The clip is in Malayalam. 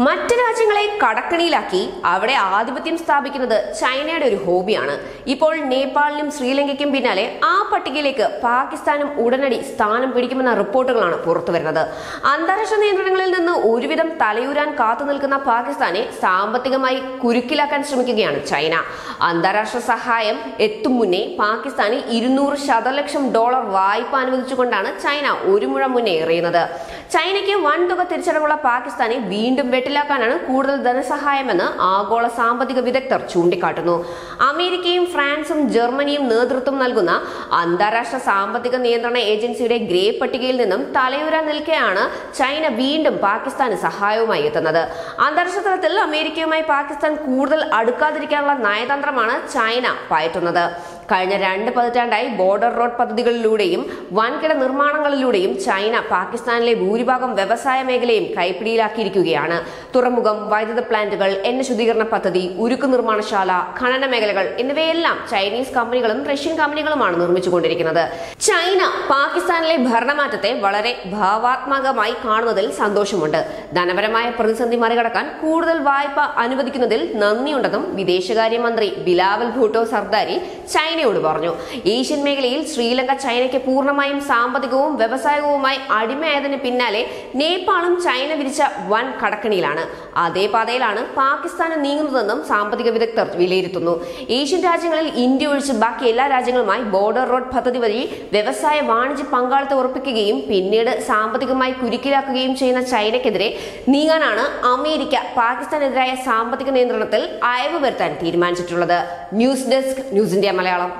മറ്റ് രാജ്യങ്ങളെ കടക്കണിയിലാക്കി അവിടെ ആധിപത്യം സ്ഥാപിക്കുന്നത് ചൈനയുടെ ഒരു ഹോബിയാണ് ഇപ്പോൾ നേപ്പാളിനും ശ്രീലങ്കയ്ക്കും പിന്നാലെ ആ പട്ടികയിലേക്ക് പാകിസ്ഥാനും ഉടനടി സ്ഥാനം പിടിക്കുമെന്ന റിപ്പോർട്ടുകളാണ് പുറത്തുവരുന്നത് അന്താരാഷ്ട്ര നിയന്ത്രണങ്ങളിൽ നിന്ന് ഒരുവിധം തലയൂരാൻ കാത്തു നിൽക്കുന്ന പാകിസ്ഥാനെ സാമ്പത്തികമായി കുരുക്കിലാക്കാൻ ശ്രമിക്കുകയാണ് ചൈന അന്താരാഷ്ട്ര സഹായം എത്തും മുന്നേ പാകിസ്ഥാന് ഇരുന്നൂറ് ശതലക്ഷം ഡോളർ വായ്പ അനുവദിച്ചുകൊണ്ടാണ് ചൈന ഒരു മുഴ മുന്നേ എറിയുന്നത് ചൈനയ്ക്ക് വൻതുക തിരിച്ചടവുള്ള പാകിസ്ഥാനെ വീണ്ടും വെട്ടിലാക്കാനാണ് കൂടുതൽ ധനസഹായമെന്ന് ആഗോള സാമ്പത്തിക വിദഗ്ധർ ചൂണ്ടിക്കാട്ടുന്നു അമേരിക്കയും ഫ്രാൻസും ജർമ്മനിയും നേതൃത്വം നൽകുന്ന അന്താരാഷ്ട്ര സാമ്പത്തിക നിയന്ത്രണ ഏജൻസിയുടെ ഗ്രേ പട്ടികയിൽ നിന്നും തലയുരാൻ നിൽക്കെയാണ് ചൈന വീണ്ടും പാകിസ്ഥാന് സഹായവുമായി എത്തുന്നത് അന്താരാഷ്ട്ര തലത്തിൽ അമേരിക്കയുമായി പാകിസ്ഥാൻ കൂടുതൽ അടുക്കാതിരിക്കാനുള്ള നയതന്ത്രമാണ് ചൈന പയറ്റുന്നത് കഴിഞ്ഞ രണ്ട് പതിറ്റാണ്ടായി ബോർഡർ റോഡ് പദ്ധതികളിലൂടെയും വൻകിട നിർമ്മാണങ്ങളിലൂടെയും ചൈന പാകിസ്ഥാനിലെ ഭൂരിഭാഗം വ്യവസായ മേഖലയും കൈപ്പിടിയിലാക്കിയിരിക്കുകയാണ് തുറമുഖം വൈദ്യുത പ്ലാന്റുകൾ എണ്ണ ശുദ്ധീകരണ പദ്ധതി ഉരുക്ക് നിർമ്മാണശാല ഖനന മേഖലകൾ എന്നിവയെല്ലാം ചൈനീസ് കമ്പനികളും റഷ്യൻ കമ്പനികളുമാണ് നിർമ്മിച്ചുകൊണ്ടിരിക്കുന്നത് ചൈന പാകിസ്ഥാനിലെ ഭരണമാറ്റത്തെ വളരെ ഭാവാത്മകമായി കാണുന്നതിൽ സന്തോഷമുണ്ട് ധനപരമായ പ്രതിസന്ധി മറികടക്കാൻ കൂടുതൽ വായ്പ അനുവദിക്കുന്നതിൽ നന്ദിയുണ്ടെന്നും വിദേശകാര്യമന്ത്രി ബിലാവൽ ഭൂട്ടോ സർദാരി ചൈനയോട് പറഞ്ഞു ഏഷ്യൻ മേഖലയിൽ ശ്രീലങ്ക ചൈനയ്ക്ക് പൂർണ്ണമായും സാമ്പത്തികവും വ്യവസായവുമായി അടിമയായതിന് പിന്നാലെ നേപ്പാളും ചൈന വിരിച്ച വൻ കടക്കണിയിലാണ് അതേ പാതയിലാണ് പാകിസ്ഥാന് നീങ്ങുന്നതെന്നും സാമ്പത്തിക വിദഗ്ധർ വിലയിരുത്തുന്നു ഏഷ്യൻ രാജ്യങ്ങളിൽ ഇന്ത്യ ഒഴിച്ച് ബാക്കി എല്ലാ രാജ്യങ്ങളുമായി ബോർഡർ റോഡ് പദ്ധതി വഴി വ്യവസായ വാണിജ്യ പങ്കാളിത്തം ഉറപ്പിക്കുകയും പിന്നീട് സാമ്പത്തികമായി കുരുക്കിലാക്കുകയും ചെയ്യുന്ന ചൈനയ്ക്കെതിരെ നീങ്ങാനാണ് അമേരിക്ക പാകിസ്ഥാനെതിരായ സാമ്പത്തിക നിയന്ത്രണത്തിൽ അയവ് വരുത്താൻ തീരുമാനിച്ചിട്ടുള്ളത് news desk news India Malayalam